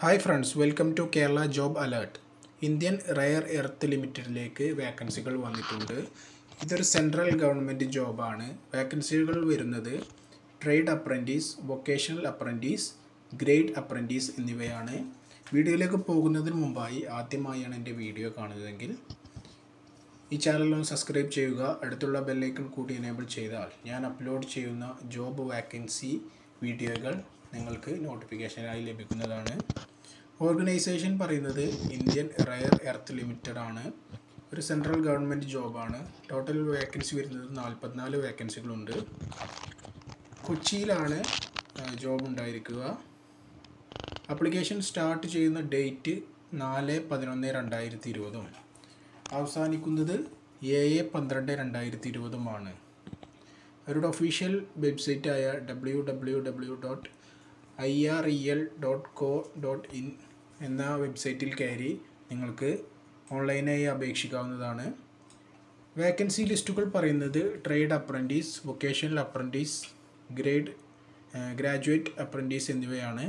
hi friends welcome to Kerala job alert Indian rare earth ലിമിറ്റഡിലേക്ക് വേക്കൻസികൾ വന്നിട്ടുണ്ട് ഇതൊരു സെൻട്രൽ ഗവൺമെൻറ് ജോബാണ് വേക്കൻസികൾ വരുന്നത് trade apprentice vocational apprentice grade apprentice എന്നിവയാണ് വീഡിയോയിലേക്ക് പോകുന്നതിന് മുമ്പായി ആദ്യമായാണ് എൻ്റെ വീഡിയോ കാണുന്നതെങ്കിൽ ഈ ചാനൽ ഒന്ന് സബ്സ്ക്രൈബ് ചെയ്യുക അടുത്തുള്ള ബെല്ലൈക്കൺ കൂടി എനേബിൾ ചെയ്താൽ ഞാൻ അപ്ലോഡ് ചെയ്യുന്ന ജോബ് വാക്കൻസി വീഡിയോകൾ നിങ്ങൾക്ക് നോട്ടിഫിക്കേഷനായി ലഭിക്കുന്നതാണ് ഓർഗനൈസേഷൻ പറയുന്നത് ഇന്ത്യൻ റയർ എർത്ത് ലിമിറ്റഡ് ആണ് ഒരു സെൻട്രൽ ഗവൺമെൻറ് ജോബാണ് ടോട്ടൽ വേക്കൻസി വരുന്നത് നാൽപ്പത്തിനാല് വേക്കൻസികളുണ്ട് കൊച്ചിയിലാണ് ജോബ് ഉണ്ടായിരിക്കുക അപ്ലിക്കേഷൻ സ്റ്റാർട്ട് ചെയ്യുന്ന ഡേറ്റ് നാല് പതിനൊന്ന് രണ്ടായിരത്തി ഇരുപതും അവസാനിക്കുന്നത് ഏഴ് പന്ത്രണ്ട് രണ്ടായിരത്തി ഇരുപതുമാണ് അവരുടെ ഒഫീഷ്യൽ വെബ്സൈറ്റായ W W W dot I R E L dot co dot in എന്ന വെബ്സൈറ്റിൽ കയറി നിങ്ങൾക്ക് ഓൺലൈനായി അപേക്ഷിക്കാവുന്നതാണ് വേക്കൻസി ലിസ്റ്റുകൾ പറയുന്നത് trade apprentice vocational apprentice grade graduate apprentice എന്നിവയാണ്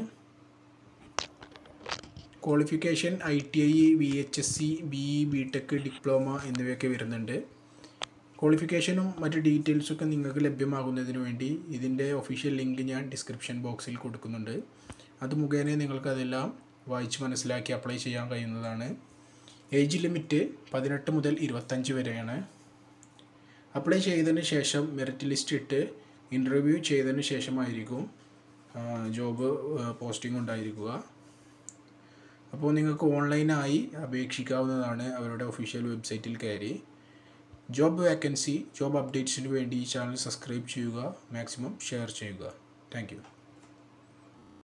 qualification I T I V H S C B E B tech diploma എന്നിവയൊക്കെ വരുന്നുണ്ട് ക്വാളിഫിക്കേഷനും മറ്റ് ഡീറ്റെയിൽസൊക്കെ നിങ്ങൾക്ക് ലഭ്യമാകുന്നതിന് വേണ്ടി ഇതിൻ്റെ ഒഫീഷ്യൽ ലിങ്ക് ഞാൻ ഡിസ്ക്രിപ്ഷൻ ബോക്സിൽ കൊടുക്കുന്നുണ്ട് അത് മുഖേന നിങ്ങൾക്കതെല്ലാം വായിച്ച് മനസ്സിലാക്കി അപ്ലൈ ചെയ്യാൻ കഴിയുന്നതാണ് ഏജ് ലിമിറ്റ് പതിനെട്ട് മുതൽ ഇരുപത്തഞ്ച് വരെയാണ് അപ്ലൈ ചെയ്തതിന് ശേഷം മെറിറ്റ് ലിസ്റ്റ് ഇട്ട് ഇൻ്റർവ്യൂ ചെയ്തതിന് ശേഷമായിരിക്കും ജോബ് പോസ്റ്റിംഗ് ഉണ്ടായിരിക്കുക അപ്പോൾ നിങ്ങൾക്ക് ഓൺലൈനായി അപേക്ഷിക്കാവുന്നതാണ് അവരുടെ ഒഫീഷ്യൽ വെബ്സൈറ്റിൽ കയറി ജോബ് വേക്കൻസി ജോബ് അപ്ഡേറ്റ്സിന് വേണ്ടി ഈ ചാനൽ സബ്സ്ക്രൈബ് ചെയ്യുക മാക്സിമം ഷെയർ ചെയ്യുക താങ്ക്